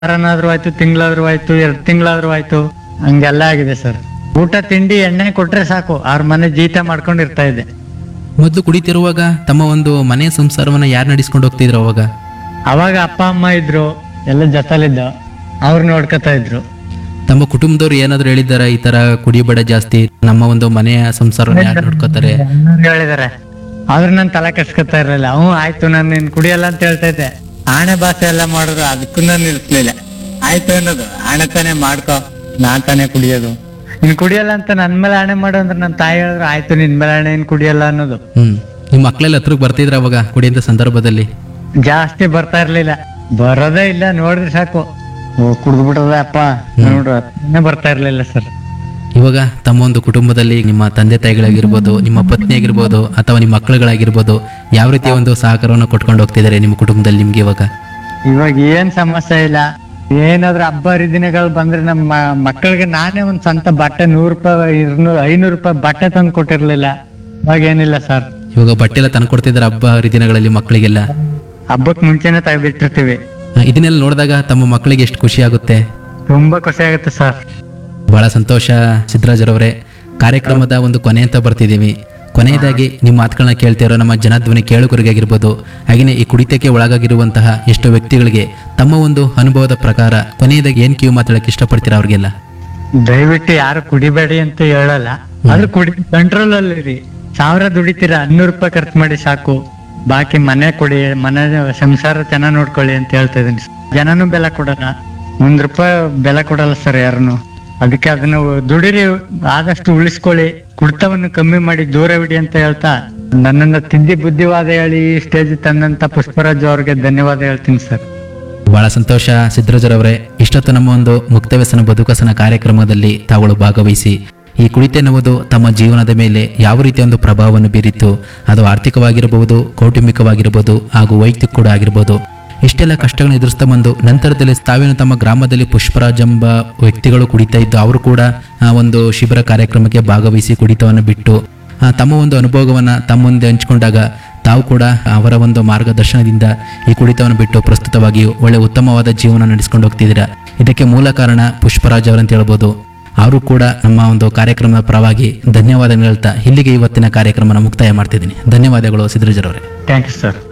ವಾರನಾದ್ರೂ ಆಯ್ತು ತಿಂಗಳಾದ್ರೂ ಆಯ್ತು ಎರಡ್ ತಿಂಗಳಾದ್ರೂ ಆಯ್ತು ಹಂಗೆಲ್ಲ ಆಗಿದೆ ಸರ್ ಊಟ ತಿಂಡಿ ಎಣ್ಣೆ ಕೊಟ್ರೆ ಸಾಕು ಅವ್ರ ಮನೆ ಜೀತ ಮಾಡ್ಕೊಂಡು ಇರ್ತಾ ಇದ್ದೆ ಮೊದಲು ಕುಡಿತಿರುವಾಗ ತಮ್ಮ ಒಂದು ಮನೆ ಸಂಸಾರವನ್ನ ಯಾರು ನಡೆಸ್ಕೊಂಡು ಹೋಗ್ತಿದ್ರು ಅವಾಗ ಅವಾಗ ಅಪ್ಪ ಅಮ್ಮ ಇದ್ರು ಎಲ್ಲ ಜೊತೆಲಿದ್ದ ಅವ್ರು ನೋಡ್ಕೊತಾ ಇದ್ರು ತಮ್ಮ ಕುಟುಂಬದವ್ರು ಏನಾದ್ರು ಹೇಳಿದಾರ ಈ ತರ ಕುಡಿಬೇಡ ಜಾಸ್ತಿ ನಮ್ಮ ಒಂದು ಮನೆಯ ಸಂಸಾರವನ್ನ ಯಾರು ನೋಡ್ಕೋತಾರೆ ಎಲ್ಲರೂ ಹೇಳಿದಾರೆ ಆದ್ರೆ ನಾನು ತಲೆ ಕೆಡ್ಸ್ಕೊತಾ ಇರ್ಲಿಲ್ಲ ಹ್ಞೂ ಆಯ್ತು ನಾನು ನೀನ್ ಕುಡಿಯಲ್ಲ ಅಂತ ಹೇಳ್ತಾ ಇದ್ದೆ ಆಣೆ ಭಾಷೆ ಎಲ್ಲ ಮಾಡಿದ್ರು ಅದಕ್ಕೂ ನಾನು ನಿಲ್ಸ್ಲಿಲ್ಲ ಆಯ್ತು ಅನ್ನೋದು ಆಣೆ ತಾನೇ ಮಾಡ್ಕೋ ನಾನ್ ತಾನೇ ಕುಡಿಯೋದು ನೀನ್ ಕುಡಿಯಲ್ಲ ಅಂತ ನನ್ ಮೇಲೆ ಆಣೆ ಮಾಡು ಅಂದ್ರೆ ನನ್ನ ತಾಯಿ ಹೇಳಿದ್ರು ಆಯ್ತು ನಿನ್ ಮೇಲೆ ಆಣೆ ಏನ್ ಕುಡಿಯಲ್ಲ ಅನ್ನೋದು ಹ್ಮ್ ನಿಮ್ಮ ಮಕ್ಳೆಲ್ಲ ಹತ್ರಕ್ಕೆ ಬರ್ತಿದ್ರ ಅವಾಗ ಕುಡಿಯಂತ ಸಂದರ್ಭದಲ್ಲಿ ಜಾಸ್ತಿ ಬರ್ತಾ ಇರ್ಲಿಲ್ಲ ಬರೋದೇ ಇಲ್ಲ ನೋಡಿದ್ರೆ ಸಾಕು ಓ ಕುಡ್ದು ಬಿಟ್ಟದ ಅಪ್ಪ ನೋಡ್ರು ಇನ್ನೇ ಬರ್ತಾ ಇರ್ಲಿಲ್ಲ ಸರ್ ಇವಾಗ ತಮ್ಮ ಒಂದು ಕುಟುಂಬದಲ್ಲಿ ನಿಮ್ಮ ತಂದೆ ತಾಯಿಗಳಾಗಿರ್ಬೋದು ನಿಮ್ಮ ಪತ್ನಿ ಆಗಿರ್ಬೋದು ಅಥವಾ ನಿಮ್ಮ ಮಕ್ಕಳುಗಳಾಗಿರ್ಬೋದು ಯಾವ ರೀತಿಯ ಒಂದು ಸಹಕಾರವನ್ನು ಕೊಟ್ಕೊಂಡು ಹೋಗ್ತಿದ್ದಾರೆ ನಿಮ್ಮ ಕುಟುಂಬದಲ್ಲಿ ನಿಮ್ಗೆ ಇವಾಗ ಇವಾಗ ಏನ್ ಸಮಸ್ಯೆ ಇಲ್ಲ ಏನಾದ್ರೂ ಹಬ್ಬ ಹರಿದಿನಗಳು ಬಂದ್ರೆ ನಮ್ಮ ಮ- ಮಕ್ಕಳಿಗೆ ನಾನೇ ಒಂದ್ ಸ್ವಂತ ಬಟ್ಟೆ ನೂರ್ ರೂಪಾಯಿ ഇരുന്നೂರು ಐನೂರು ರೂಪಾಯಿ ಬಟ್ಟೆ ತಂದು ಕೊಟ್ಟಿರ್ಲಿಲ್ಲ ಇವಾಗ ಏನಿಲ್ಲ ಸರ್ ಇವಾಗ ಬಟ್ಟೆ ಎಲ್ಲ ತಂದು ಕೊಡ್ತಿದ್ದಾರೆ ಹಬ್ಬ ಹರಿದಿನಗಳಲ್ಲಿ ಮಕ್ಕಳಿಗೆಲ್ಲ ಹಬ್ಬಕ್ ಮುಂಚೆನೆ ತೆಗ್ದಿಟ್ಟಿರ್ತೀವಿ ಆ, ಇದನ್ನೆಲ್ಲ ನೋಡಿದಾಗ ತಮ್ಮ ಮಕ್ಕಳಿಗೆ ಎಷ್ಟು ಖುಷಿ ಆಗುತ್ತೆ ತುಂಬಾ ಖುಷಿ ಆಗುತ್ತೆ ಸರ್ ಬಹಳ ಸಂತೋಷ ಸಿದ್ದರಾಜರವರೇ ಕಾರ್ಯಕ್ರಮದ ಒಂದು ಕೊನೆ ಅಂತ ಬರ್ತಿದ್ದೀವಿ ಕೊನೆಯದಾಗಿ ನಿಮ್ಮ ಮಾತುಗಳನ್ನ ಕೇಳ್ತಿರೋ ನಮ್ಮ ಜನಧ್ವನಿ ಕೇಳುಗರಿಗಾಗಿರ್ಬೋದು ಹಾಗೆಯೇ ಈ ಕುಡಿತಕ್ಕೆ ಒಳಗಾಗಿರುವಂತಹ ಎಷ್ಟೋ ವ್ಯಕ್ತಿಗಳಿಗೆ ತಮ್ಮ ಒಂದು ಅನುಭವದ ಪ್ರಕಾರ ಕೊನೆಯದಾಗಿ ಏನ್ ಕಿವಿ ಮಾತಾಡಕ್ಕೆ ಇಷ್ಟಪಡ್ತೀರಾ ಅವ್ರಿಗೆಲ್ಲ ದಯವಿಟ್ಟು ಯಾರು ಕುಡಿಬೇಡಿ ಅಂತ ಹೇಳಲ್ಲ ಆದ್ರೂ ಕುಡಿ ಕಂಟ್ರೋಲ್ ಅಲ್ಲಿ ಇರಿ ಸಾವಿರ ದುಡಿತೀರಾ ಹನ್ನೂರು ರೂಪಾಯಿ ಖರ್ಚು ಮಾಡಿ ಸಾಕು ಬಾಕಿ ಮನೆ ಕೊಡಿ ಮನೆ ಸಂಸಾರ ಚೆನ್ನಾಗ್ ನೋಡ್ಕೊಳ್ಳಿ ಅಂತ ಹೇಳ್ತಾ ಇದೀನಿ ಜನನು ಬೆಲೆ ಕೊಡಲ್ಲ ಒಂದ್ ರೂಪಾಯಿ ಬೆಲೆ ಕೊಡಲ್ಲ ಸರ್ ಯಾರನ್ನು ಅದಕ್ಕೆ ಅದನ್ನ ದುಡಿರಿ ಆದಷ್ಟು ಉಳಿಸ್ಕೊಳ್ಳಿ ಕುಡ್ತವನ್ನು ಕಮ್ಮಿ ಮಾಡಿ ದೂರವಿಡಿ ಅಂತ ಹೇಳ್ತಾ ನನ್ನನ್ನ ತಿದ್ದಿ ಬುದ್ಧಿವಾದ ಹೇಳಿ ಈ ಸ್ಟೇಜ್ ತಂದಂತ ಪುಷ್ಪರಾಜ್ ಅವ್ರಿಗೆ ಧನ್ಯವಾದ ಹೇಳ್ತೀನಿ ಸರ್ ಬಹಳ ಸಂತೋಷ ಸಿದ್ದರಾಜರವರೇ ಇಷ್ಟೊತ್ತು ನಮ್ಮ ಒಂದು ಮುಕ್ತ ವ್ಯಸನ ಬದುಕಸನ ಕಾರ್ಯಕ್ರಮದಲ್ಲಿ ತಾವುಗಳು ಭಾಗವಹಿಸಿ ಈ ಕುಡಿತ ಎನ್ನುವುದು ತಮ್ಮ ಜೀವನದ ಮೇಲೆ ಯಾವ ರೀತಿಯ ಒಂದು ಪ್ರಭಾವವನ್ನು ಬೀರಿತ್ತು ಅದು ಆರ್ಥಿಕವಾಗಿರಬಹುದು ಕೌಟುಂಬಿಕವಾಗಿರಬಹುದು ಹಾಗೂ ವೈಯಕ್ತಿಕ ಕೂಡ ಆಗಿರಬಹುದು ಇಷ್ಟೆಲ್ಲ ಕಷ್ಟಗಳನ್ನು ಎದುರಿಸ್ತಾ ಬಂದು ನಂತರದಲ್ಲಿ ತಾವೇನು ತಮ್ಮ ಗ್ರಾಮದಲ್ಲಿ ಪುಷ್ಪರಾಜ್ ಎಂಬ ವ್ಯಕ್ತಿಗಳು ಕುಡಿತಾ ಇದ್ದು ಅವರು ಕೂಡ ಆ ಒಂದು ಶಿಬಿರ ಕಾರ್ಯಕ್ರಮಕ್ಕೆ ಭಾಗವಹಿಸಿ ಕುಡಿತವನ್ನು ಬಿಟ್ಟು ಆ, ತಮ್ಮ ಒಂದು ಅನುಭವವನ್ನು ತಮ್ಮ ಮುಂದೆ ಹಂಚಿಕೊಂಡಾಗ ತಾವು ಕೂಡ ಅವರ ಒಂದು ಮಾರ್ಗದರ್ಶನದಿಂದ ಈ ಕುಡಿತವನ್ನು ಬಿಟ್ಟು ಪ್ರಸ್ತುತವಾಗಿ ಒಳ್ಳೆ ಉತ್ತಮವಾದ ಜೀವನ ನಡೆಸ್ಕೊಂಡು ಹೋಗ್ತಿದ್ದೀರಾ ಇದಕ್ಕೆ ಮೂಲ ಕಾರಣ ಪುಷ್ಪರಾಜ್ ಅವರಂತ ಹೇಳ್ಬೋದು ಅವರು ಕೂಡ ನಮ್ಮ ಒಂದು ಕಾರ್ಯಕ್ರಮದ ಪರವಾಗಿ ಧನ್ಯವಾದ ಹೇಳ್ತಾ ಇಲ್ಲಿಗೆ ಇವತ್ತಿನ ಕಾರ್ಯಕ್ರಮನ ಮುಕ್ತಾಯ ಮಾಡ್ತಿದ್ದೀನಿ ಧನ್ಯವಾದಗಳು ಸಿದ್ದರಾಜರವರೇ ಥ್ಯಾಂಕ್ ಯು ಸರ್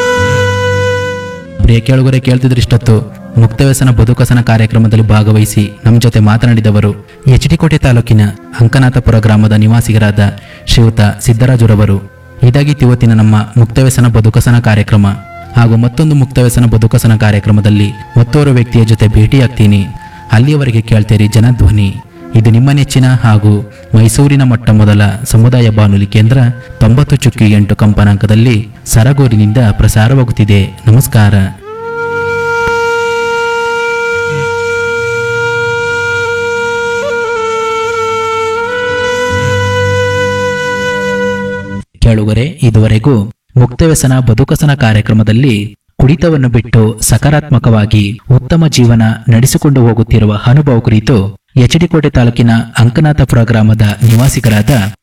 ಪ್ರಿಯ ಕೇಳುಗರೆ ಕೇಳ್ತಿದ್ರೆ ಇಷ್ಟೊತ್ತು ಮುಕ್ತವ್ಯಸನ ಬದುಕಸನ ಕಾರ್ಯಕ್ರಮದಲ್ಲಿ ಭಾಗವಹಿಸಿ ನಮ್ಮ ಜೊತೆ ಮಾತನಾಡಿದವರು ಎಚ್ ಡಿ ಕೋಟೆ ತಾಲೂಕಿನ ಅಂಕನಾಥಪುರ ಗ್ರಾಮದ ನಿವಾಸಿಗರಾದ ಶ್ರೀಯುತ ಸಿದ್ದರಾಜುರವರು ಇದಾಗಿತ್ತು ಇವತ್ತಿನ ನಮ್ಮ ಮುಕ್ತವ್ಯಸನ ಬದುಕಸನ ಕಾರ್ಯಕ್ರಮ ಹಾಗೂ ಮತ್ತೊಂದು ಮುಕ್ತವ್ಯಸನ ಬದುಕಸನ ಕಾರ್ಯಕ್ರಮದಲ್ಲಿ ಮತ್ತೋರ್ವ ವ್ಯಕ್ತಿಯ ಜೊತೆ ಭೇಟಿಯಾಗ್ತೀನಿ ಅಲ್ಲಿಯವರೆಗೆ ಕೇಳ್ತೀರಿ ಜನಧ್ವನಿ ಇದು ನಿಮ್ಮ ನೆಚ್ಚಿನ ಹಾಗೂ ಮೈಸೂರಿನ ಮೊಟ್ಟ ಮೊದಲ ಸಮುದಾಯ ಬಾನುಲಿ ಕೇಂದ್ರ ತೊಂಬತ್ತು ಚುಕ್ಕಿ ಎಂಟು ಕಂಪನಾಂಕದಲ್ಲಿ ಸರಗೂರಿನಿಂದ ಪ್ರಸಾರವಾಗುತ್ತಿದೆ ನಮಸ್ಕಾರ ಕೇಳುಗರೆ ಇದುವರೆಗೂ ಮುಕ್ತವ್ಯಸನ ಬದುಕಸನ ಕಾರ್ಯಕ್ರಮದಲ್ಲಿ ಕುಡಿತವನ್ನು ಬಿಟ್ಟು ಸಕಾರಾತ್ಮಕವಾಗಿ ಉತ್ತಮ ಜೀವನ ನಡೆಸಿಕೊಂಡು ಹೋಗುತ್ತಿರುವ ಅನುಭವ ಕುರಿತು ಎಚ್ ಡಿ ಕೋಟೆ ತಾಲೂಕಿನ ಅಂಕನಾಥಪುರ ಗ್ರಾಮದ ನಿವಾಸಿಗರಾದ